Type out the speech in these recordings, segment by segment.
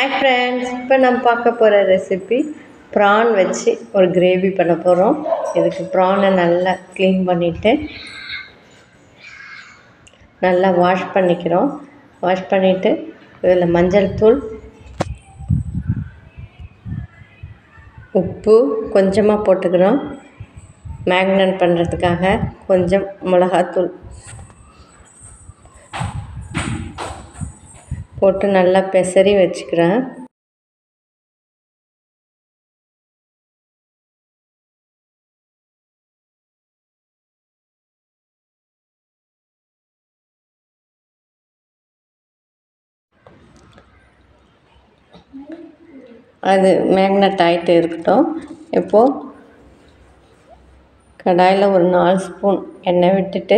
hi friends இப்போ நம்ம பார்க்க போகிற ரெசிபி ப்ரான் வச்சு ஒரு கிரேவி பண்ண போகிறோம் இதுக்கு ப்ரானை நல்லா க்ளீன் பண்ணிவிட்டு நல்லா வாஷ் பண்ணிக்கிறோம் வாஷ் பண்ணிவிட்டு இதில் மஞ்சள் தூள் உப்பு கொஞ்சமாக போட்டுக்கிறோம் மேக்னேட் பண்ணுறதுக்காக கொஞ்சம் மிளகாத்தூள் போட்டு நல்லா பெசரி வச்சுக்கிறேன் அது மேக்னட் ஆகிட்டு இருக்கட்டும் இப்போது கடாயில் ஒரு நாலு ஸ்பூன் எண்ணெய் விட்டுட்டு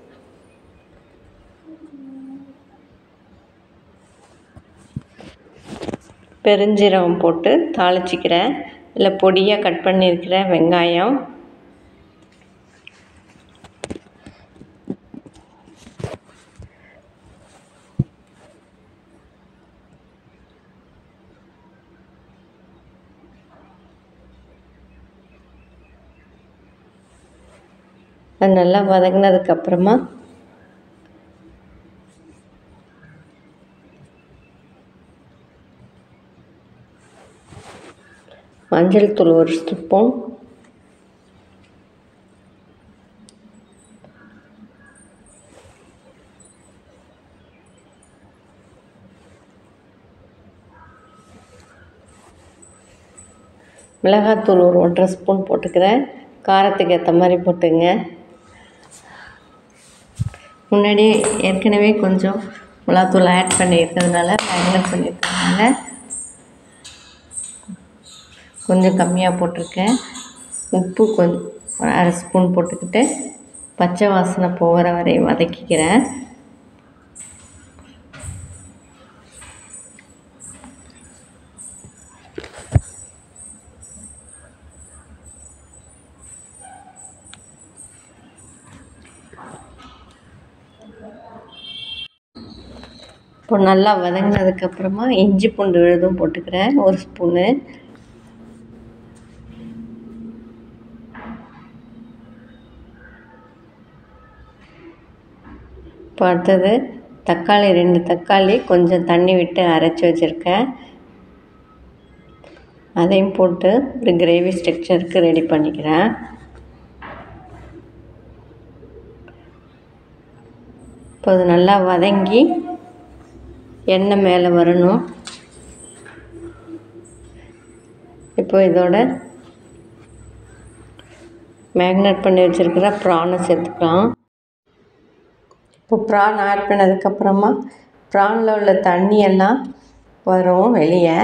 பெருஞ்சீரகம் போட்டு தாளிச்சிக்கிறேன் இல்லை பொடியாக கட் பண்ணியிருக்கிற வெங்காயம் அது நல்லா வதங்கினதுக்கப்புறமா மஞ்சள் தூள் ஒரு ஸ்பூன் மிளகாத்தூள் ஒரு ஒன்றரை ஸ்பூன் போட்டுக்கிறேன் காரத்துக்கு ஏற்ற மாதிரி போட்டுங்க முன்னாடியே ஏற்கனவே கொஞ்சம் மிளகாத்தூள் ஆட் பண்ணியிருக்கிறதுனால மேக்னேட் பண்ணியிருக்கிறதுனால கொஞ்சம் கம்மியாக போட்டிருக்கேன் உப்பு கொஞ்சம் ஒரு அரை ஸ்பூன் போட்டுக்கிட்டு பச்சை வாசனை போகிற வரை வதக்கிக்கிறேன் இப்போ நல்லா வதங்கினதுக்கப்புறமா இஞ்சி பூண்டு விழுதும் போட்டுக்கிறேன் ஒரு ஸ்பூனு இப்போ அடுத்தது தக்காளி ரெண்டு தக்காளி கொஞ்சம் தண்ணி விட்டு அரைச்சி வச்சுருக்கேன் அதையும் போட்டு ஒரு கிரேவி ஸ்ட்ரக்சருக்கு ரெடி பண்ணிக்கிறேன் இப்போ அது நல்லா வதங்கி எண்ணெய் மேலே வரணும் இப்போ இதோட மேக்னேட் பண்ணி வச்சுருக்கிற ப்ரானை சேர்த்துக்கலாம் இப்போ ப்ரான் ஆட் பண்ணதுக்கப்புறமா ப்ரானில் உள்ள தண்ணியெல்லாம் வரும் வெளியே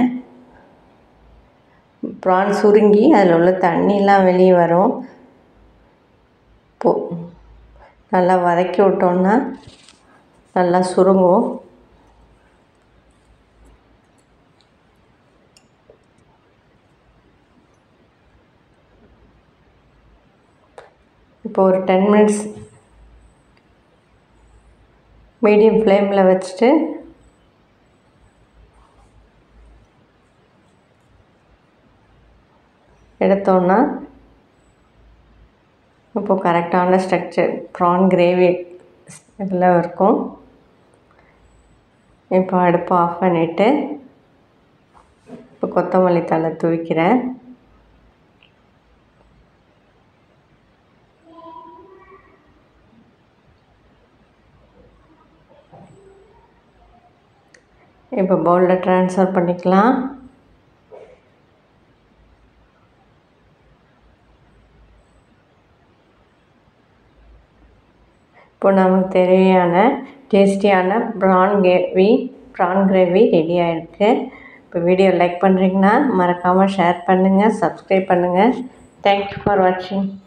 ப்ரான் சுருங்கி அதில் உள்ள தண்ணியெலாம் வெளியே வரும் இப்போ நல்லா வதக்கி விட்டோன்னா நல்லா சுருங்கும் இப்போ ஒரு டென் மினிட்ஸ் மீடியம் ஃப்ளேமில் வச்சுட்டு எடுத்தோன்னா இப்போ கரெக்டான ஸ்ட்ரக்சர் ப்ரான் கிரேவி இதில் இருக்கும் இப்போ அடுப்பை ஆஃப் பண்ணிவிட்டு இப்போ கொத்தமல்லி தழை தூவிக்கிறேன் இப்போ பவுலில் ட்ரான்ஸ்ஃபர் பண்ணிக்கலாம் இப்போ நமக்கு தேவையான டேஸ்டியான prawn gravy prawn gravy ready ஆகிருக்கு இப்போ வீடியோ லைக் பண்ணுறீங்கன்னா மறக்காமல் ஷேர் பண்ணுங்கள் சப்ஸ்கிரைப் பண்ணுங்கள் தேங்க்யூ ஃபார் வாட்சிங்